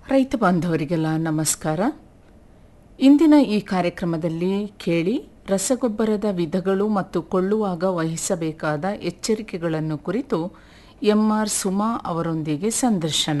ರೈತ ಬಾಂಧವರಿಗೆಲ್ಲ ನಮಸ್ಕಾರ ಇಂದಿನ ಈ ಕಾರ್ಯಕ್ರಮದಲ್ಲಿ ಕೇಳಿ ರಸಗೊಬ್ಬರದ ವಿಧಗಳು ಮತ್ತು ಕೊಳ್ಳುವಾಗ ವಹಿಸಬೇಕಾದ ಎಚ್ಚರಿಕೆಗಳನ್ನು ಕುರಿತು ಎಂಆರ್ ಸುಮಾ ಅವರೊಂದಿಗೆ ಸಂದರ್ಶನ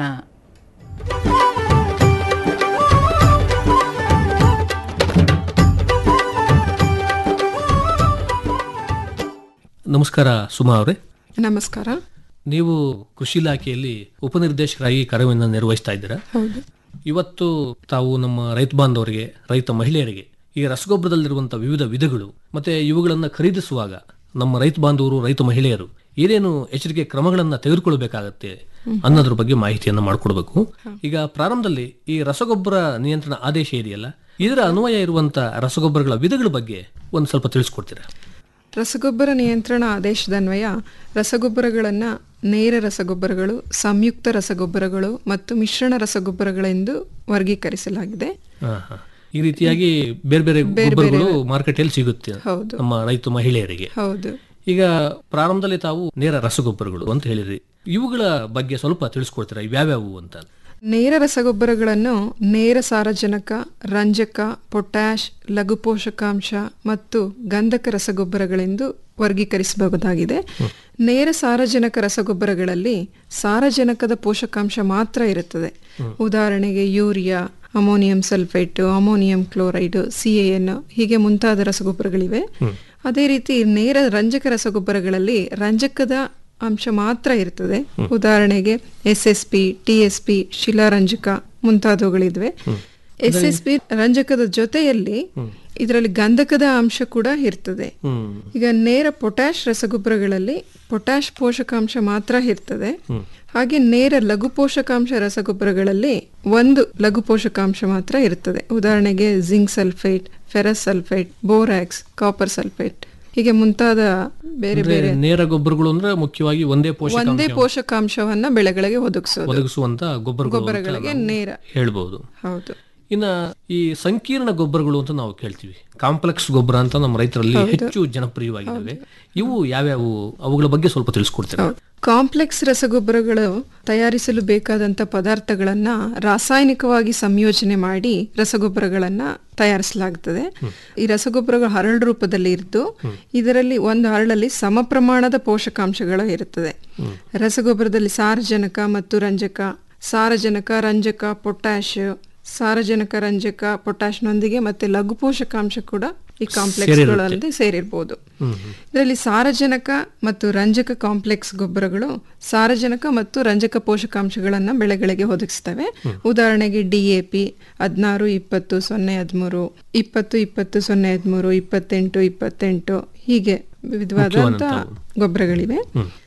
ನಮಸ್ಕಾರ ಸುಮಾ ಅವರೇ ನಮಸ್ಕಾರ ನೀವು ಕೃಷಿ ಇಲಾಖೆಯಲ್ಲಿ ಉಪನಿರ್ದೇಶಕರಾಗಿ ಕಾರ್ಯವನ್ನು ನಿರ್ವಹಿಸ್ತಾ ಇದ್ದೀರಾ ಹೌದು ಇವತ್ತು ತಾವು ನಮ್ಮ ರೈತ ಬಾಂಧವರಿಗೆ ರೈತ ಮಹಿಳೆಯರಿಗೆ ಈ ರಸಗೊಬ್ಬರದಲ್ಲಿರುವಂತಹ ವಿವಿಧ ವಿಧಗಳು ಮತ್ತೆ ಇವುಗಳನ್ನು ಖರೀದಿಸುವಾಗ ನಮ್ಮ ರೈತ ಬಾಂಧವರು ರೈತ ಮಹಿಳೆಯರು ಏನೇನು ಎಚ್ಚರಿಕೆ ಕ್ರಮಗಳನ್ನು ತೆಗೆದುಕೊಳ್ಳಬೇಕಾಗತ್ತೆ ಅನ್ನೋದ್ರ ಬಗ್ಗೆ ಮಾಹಿತಿಯನ್ನು ಮಾಡಿಕೊಡ್ಬೇಕು ಈಗ ಪ್ರಾರಂಭದಲ್ಲಿ ಈ ರಸಗೊಬ್ಬರ ನಿಯಂತ್ರಣ ಆದೇಶ ಇದೆಯಲ್ಲ ಇದರ ಅನ್ವಯ ಇರುವಂತಹ ರಸಗೊಬ್ಬರಗಳ ವಿಧಗಳ ಬಗ್ಗೆ ಒಂದು ಸ್ವಲ್ಪ ತಿಳಿಸ್ಕೊಡ್ತೀರಾ ರಸಗೊಬ್ಬರ ನಿಯಂತ್ರಣ ಆದೇಶದನ್ವಯ ರಸಗೊಬ್ಬರಗಳನ್ನು ನೇರ ರಸಗೊಬ್ಬರಗಳು ಸಂಯುಕ್ತ ರಸಗೊಬ್ಬರಗಳು ಮತ್ತು ಮಿಶ್ರಣ ರಸಗೊಬ್ಬರಗಳೆಂದು ವರ್ಗೀಕರಿಸಲಾಗಿದೆ ಹಾ, ಹಾ. ಈ ರೀತಿಯಾಗಿ ಬೇರೆ ಬೇರೆ ಗೊಬ್ಬರಗಳು ಮಾರುಕಟ್ಟೆಯಲ್ಲಿ ಸಿಗುತ್ತೆ ಹೌದು ನಮ್ಮ ರೈತ ಮಹಿಳೆಯರಿಗೆ ಹೌದು ಈಗ ಪ್ರಾರಂಭದಲ್ಲಿ ತಾವು ನೇರ ರಸಗೊಬ್ಬರಗಳು ಅಂತ ಹೇಳಿದ್ರಿ ಇವುಗಳ ಬಗ್ಗೆ ಸ್ವಲ್ಪ ತಿಳಿಸ್ಕೊಡ್ತೀರಾ ಇವ್ಯಾವ್ಯಾವು ಅಂತ ನೇರ ರಸಗೊಬ್ಬರಗಳನ್ನು ನೇರ ಸಾರಜನಕ ರಂಜಕ ಪೊಟ್ಯಾಷ್ ಲಘು ಪೋಷಕಾಂಶ ಮತ್ತು ಗಂಧಕ ರಸಗೊಬ್ಬರಗಳೆಂದು ವರ್ಗೀಕರಿಸಬಹುದಾಗಿದೆ ನೇರ ಸಾರಜನಕ ರಸಗೊಬ್ಬರಗಳಲ್ಲಿ ಸಾರಜನಕದ ಪೋಷಕಾಂಶ ಮಾತ್ರ ಇರುತ್ತದೆ ಉದಾಹರಣೆಗೆ urea ammonium sulphate ammonium chloride CAN ಹೀಗೆ ಮುಂತಾದ ರಸಗೊಬ್ಬರಗಳಿವೆ ಅದೇ ರೀತಿ ನೇರ ರಂಜಕ ರಸಗೊಬ್ಬರಗಳಲ್ಲಿ ರಂಜಕದ ಅಂಶ ಮಾತ್ರ ಇರ್ತದೆ ಉದಾಹರಣೆಗೆ S S P T S P ಶಿಲಾರಂಜಕ ಮುಂತಾದವುಗಳಿದ್ವೆ ಎಸ್ ಎಸ್ ಪಿ ರಂಜಕದ ಜೊತೆಯಲ್ಲಿ ಇದರಲ್ಲಿ ಗಂಧಕದ ಅಂಶ ಕೂಡ ಇರ್ತದೆ ಹ್ಮ್ ಈಗ ನೇರ ಪೊಟ್ಯಾಶ್ ರಸಗೊಬ್ಬರಗಳಲ್ಲಿ ಪೊಟ್ಯಾಶ್ ಪೋಷಕಾಂಶ ಮಾತ್ರ ಇರ್ತದೆ ಹಾಗೆ ನೇರ ಲಘು ಪೋಷಕಾಂಶ ರಸಗೊಬ್ಬರಗಳಲ್ಲಿ ಒಂದು ಲಘು ಪೋಷಕಾಂಶ ಮಾತ್ರ ಇರ್ತದೆ ಉದಾಹರಣೆಗೆ zinc sulphate ferrous sulphate borax copper sulphate ಹೀಗೆ ಮುಂತಾದ ಬೇರೆ ಅಂದ್ರೆ ಬೇರೆ ನೇರ ಗೊಬ್ಬರಗಳು ಅಂದ್ರೆ ಮುಖ್ಯವಾಗಿ ಒಂದೇ ಪೋಷಕ ಒಂದೇ ಪೋಷಕಾಂಶವನ್ನ ಬೆಳೆಗಳಿಗೆ ಒದಗಿಸೋದು ಒದಗಿಸುವಂತ ಗೊಬ್ಬರಗಳು ಅಂತ ಗೊಬ್ಬರಗಳಿಗೆ ನಾವು ನೇರ ಹೇಳ್ಬಹುದು ಹೌದು ಇನ್ನ ಈ ಸಂಕೀರ್ಣ ಗೊಬ್ಬರಗಳು ಅಂತ ನಾವು ಕೇಳ್ತೀವಿ ಕಾಂಪ್ಲೆಕ್ಸ್ ಗೊಬ್ಬರ ಅಂತ ನಮ್ಮ ರೈತರಲ್ಲಿ ಹೆಚ್ಚು ಜನಪ್ರಿಯವಾಗಿದ್ದಾವೆ ಇವು ಯಾವ್ಯಾವು ಅವುಗಳ ಬಗ್ಗೆ ಸ್ವಲ್ಪ ತಿಳಿಸ್ಕೊಡ್ತೀರಾ ಕಾಂಪ್ಲೆಕ್ಸ್ ರಸಗೊಬ್ಬರಗಳು ತಯಾರಿಸಲು ಬೇಕಾದಂತ ಪದಾರ್ಥಗಳನ್ನ ರಾಸಾಯನಿಕವಾಗಿ ಸಂಯೋಜನೆ ಮಾಡಿ ರಸಗೊಬ್ಬರಗಳನ್ನ ತಯಾರಿಸಲಾಗುತ್ತದೆ ಈ ರಸಗೊಬ್ಬರಗಳು ಹರಳು ರೂಪದಲ್ಲಿ ಇದ್ದು ಇದರಲ್ಲಿ ಒಂದು ಹರಳಲ್ಲಿ ಸಮ ಪ್ರಮಾಣದ ಪೋಷಕಾಂಶಗಳು ಇರುತ್ತದೆ ರಸಗೊಬ್ಬರದಲ್ಲಿ ಸಾರಜನಕ ಮತ್ತು ರಂಜಕ ಸಾರಜನಕ ರಂಜಕ ಪೊಟ್ಯಾಶ್ ಸಾರಜನಕ ರಂಜಕ ಪೊಟ್ಯಾಶ್ನೊಂದಿಗೆ ಮತ್ತೆ ಲಘು ಪೋಷಕಾಂಶ ಕೂಡ ಈ ಕಾಂಪ್ಲೆಕ್ಸ್ಗಳಲ್ಲಿ ಸೇರಿರ್ಬೋದು ಇದರಲ್ಲಿ ಸಾರಜನಕ ಮತ್ತು ರಂಜಕ ಕಾಂಪ್ಲೆಕ್ಸ್ ಗೊಬ್ಬರಗಳು ಸಾರಜನಕ ಮತ್ತು ರಂಜಕ ಪೋಷಕಾಂಶಗಳನ್ನು ಬೆಳೆಗಳಿಗೆ ಒದಗಿಸ್ತವೆ ಉದಾಹರಣೆಗೆ ಡಿಎಪಿ ಹದಿನಾರು ಇಪ್ಪತ್ತು ಸೊನ್ನೆ ಹದಿಮೂರು ಇಪ್ಪತ್ತು ಇಪ್ಪತ್ತು ಸೊನ್ನೆ ಹದಿಮೂರು ಇಪ್ಪತ್ತೆಂಟು ಇಪ್ಪತ್ತೆಂಟು ಹೀಗೆ ವಿಧವಾದಂತ ಗೊಬ್ಬರಗಳಿವೆ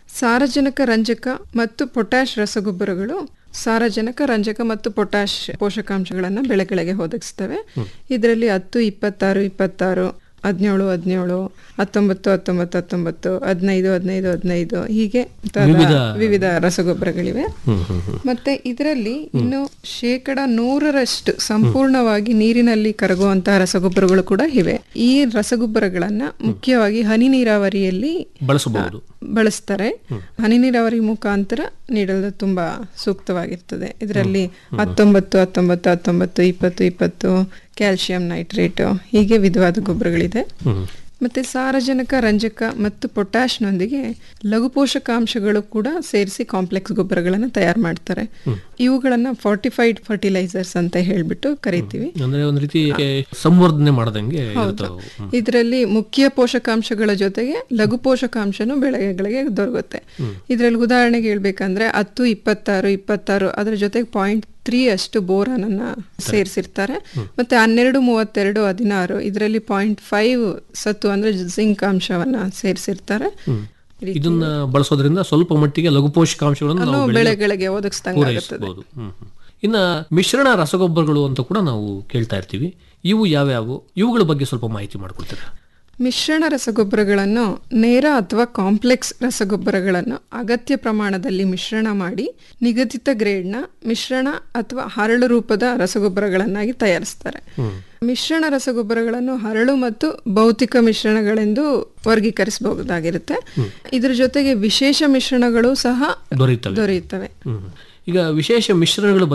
ಸಾರಜನಕ ರಂಜಕ ಮತ್ತು ಪೊಟ್ಯಾಶ್ ರಸಗೊಬ್ಬರಗಳು ಸಾರಜನಕ ರಂಜಕ ಮತ್ತು ಪೊಟ್ಯಾಶ್ ಪೋಷಕಾಂಶಗಳನ್ನು ಬೆಳೆಗಳಿಗೆ ಒದಗಿಸ್ತವೆ ಇದರಲ್ಲಿ ಹತ್ತು ಇಪ್ಪತ್ತಾರು ಇಪ್ಪತ್ತಾರು ಹದಿನೇಳು ಹದಿನೇಳು ಹತ್ತೊಂಬತ್ತು ಹತ್ತೊಂಬತ್ತು ಹತ್ತೊಂಬತ್ತು ಹದಿನೈದು ಹದಿನೈದು ಹದಿನೈದು ಹೀಗೆ ತರ ವಿವಿಧ ರಸಗೊಬ್ಬರಗಳಿವೆ ಹ್ಮ್ ಹ್ಮ್ ಹ್ಮ್ ಮತ್ತೆ ಇದರಲ್ಲಿ ಇನ್ನು ಶೇಕಡ ನೂರರಷ್ಟು ಸಂಪೂರ್ಣವಾಗಿ ನೀರಿನಲ್ಲಿ ಕರಗುವಂತಹ ರಸಗೊಬ್ಬರಗಳು ಕೂಡ ಇವೆ ಈ ರಸಗೊಬ್ಬರಗಳನ್ನ ಮುಖ್ಯವಾಗಿ ಹನಿ ನೀರಾವರಿಯಲ್ಲಿ ಬಳಸಬಹುದು ಬಳಸ್ತಾರೆ ಹನಿ ನೀರಾವರಿ ಮುಖಾಂತರ ನೀಡಲು ತುಂಬಾ ಸೂಕ್ತವಾಗಿರ್ತದೆ ಇದರಲ್ಲಿ ಹತ್ತೊಂಬತ್ತು ಹತ್ತೊಂಬತ್ತು ಹತ್ತೊಂಬತ್ತು ಇಪ್ಪತ್ತು ಇಪ್ಪತ್ತು ಕ್ಯಾಲ್ಸಿಯಂ ನೈಟ್ರೇಟ್ ಹೀಗೆ ವಿಧವಾದ ಗೊಬ್ಬರಗಳಿದೆ ಹ್ಮ್ ಮತ್ತೆ ಸಾರಜನಕ ರಂಜಕ ಮತ್ತು ಪೊಟ್ಯಾಶ್ನೊಂದಿಗೆ ಲಘು ಪೋಷಕಾಂಶಗಳು ಕೂಡ ಸೇರಿಸಿ ಕಾಂಪ್ಲೆಕ್ಸ್ ಗೊಬ್ಬರಗಳನ್ನು ತಯಾರು ಮಾಡ್ತಾರೆ ಇವುಗಳನ್ನ ಫಾರ್ಟಿಫೈಡ್ ಫರ್ಟಿಲೈಸರ್ಸ್ ಅಂತ ಹೇಳ್ಬಿಟ್ಟು ಕರಿತೀವಿ ಅಂದ್ರೆ ಒಂದ್ ರೀತಿ ಸಂವರ್ಧನೆ ಮಾಡದಂಗೆ ಇರ್ತಾವೆ ಅವು. ಹ್ಮ್. ಇದರಲ್ಲಿ ಮುಖ್ಯ ಪೋಷಕಾಂಶಗಳ ಜೊತೆಗೆ ಲಘು ಪೋಷಕಾಂಶನೂ ಬೆಳೆಗಳಿಗೆ ದೊರಕುತ್ತೆ ಇದರಲ್ಲಿ ಉದಾಹರಣೆಗೆ ಹೇಳ್ಬೇಕಂದ್ರೆ ಹತ್ತು ಇಪ್ಪತ್ತಾರು ಇಪ್ಪತ್ತಾರು ಅದರ ಜೊತೆಗೆ ಪಾಯಿಂಟ್ ತ್ರೀ ಅಷ್ಟು ಬೋರಾನ್ ಅನ್ನ ಸೇರಿಸಿರ್ತಾರೆ ಮತ್ತೆ ಹನ್ನೆರಡು ಮೂವತ್ತೆರಡು ಹದಿನಾರು ಇದರಲ್ಲಿ ಪಾಯಿಂಟ್ ಫೈವ್ ಸತ್ತು ಅಂದ್ರೆ ಜಿಂಕ್ ಅಂಶವನ್ನ ಸೇರಿಸಿರ್ತಾರೆ ಇದನ್ನ ಬಳಸೋದ್ರಿಂದ ಸ್ವಲ್ಪ ಮಟ್ಟಿಗೆ ಲಘು ಪೋಷಕಾಂಶಗಳನ್ನು ನಾವು ಬೆಳೆಗೆ ಬೆಳೆಗಳಿಗೆ ಒದಗಿಸ್ದಂಗೆ ಪೂರೈಸಬಹುದು ಹ್ಮ್ ಹ್ಮ್. ಇನ್ನ ಮಿಶ್ರಣ ರಸಗೊಬ್ಬರಗಳು ಅಂತ ಕೂಡ ನಾವು ಕೇಳ್ತಾ ಇರ್ತೀವಿ ಇವು ಯಾವ್ಯಾವು ಇವುಗಳ ಬಗ್ಗೆ ಸ್ವಲ್ಪ ಮಾಹಿತಿ ಮಾಡ್ಕೊಡ್ತೀರಾ ಮಿಶ್ರಣ ರಸಗೊಬ್ಬರಗಳನ್ನು ನೇರ ಅಥವಾ ಕಾಂಪ್ಲೆಕ್ಸ್ ರಸಗೊಬ್ಬರಗಳನ್ನು ಅಗತ್ಯ ಪ್ರಮಾಣದಲ್ಲಿ ಮಿಶ್ರಣ ಮಾಡಿ ನಿಗದಿತ ಗ್ರೇಡ್ನ ಮಿಶ್ರಣ ಅಥವಾ ಹರಳು ರೂಪದ ರಸಗೊಬ್ಬರಗಳನ್ನಾಗಿ ತಯಾರಿಸ್ತಾರೆ ಮಿಶ್ರಣ ರಸಗೊಬ್ಬರಗಳನ್ನು ಹರಳು ಮತ್ತು ಭೌತಿಕ ಮಿಶ್ರಣಗಳೆಂದು ವರ್ಗೀಕರಿಸಬಹುದಾಗಿರುತ್ತೆ ಇದ್ರ ಜೊತೆಗೆ ವಿಶೇಷ ಮಿಶ್ರಣಗಳು ಸಹ ದೊರೆಯುತ್ತವೆ ದೊರೆಯುತ್ತವೆ ಹ್ಮ್. ಈಗ ವಿಶೇಷ ಮಿಶ್ರಣಗಳ ಬಗ್ಗೆ